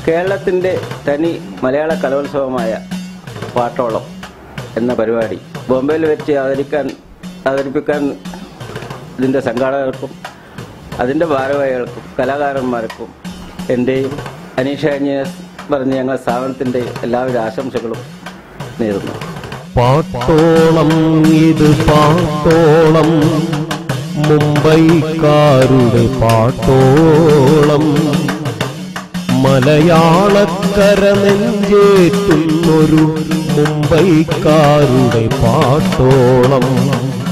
കേരളത്തിൻ്റെ തനി മലയാള കലോത്സവമായ പാട്ടോളം എന്ന പരിപാടി ബോംബെയിൽ വെച്ച് അവതരിക്കാൻ അവതരിപ്പിക്കാൻ ഇതിൻ്റെ സംഘാടകർക്കും അതിൻ്റെ ഭാരവാഹികൾക്കും കലാകാരന്മാർക്കും എൻ്റെയും അനീഷ എഞ്ചിനീയർസ് പറഞ്ഞ ഞങ്ങളുടെ സ്ഥാപനത്തിൻ്റെ എല്ലാവിധ ആശംസകളും നേരുന്നു പാട്ടോളം ഇത് പാട്ടോളം മുംബൈക്കാരുടെ പാട്ടോളം മലയാളക്കര നെഞ്ചേറ്റുന്നൊരു മുംബൈക്കാരുടെ പാട്ടോളം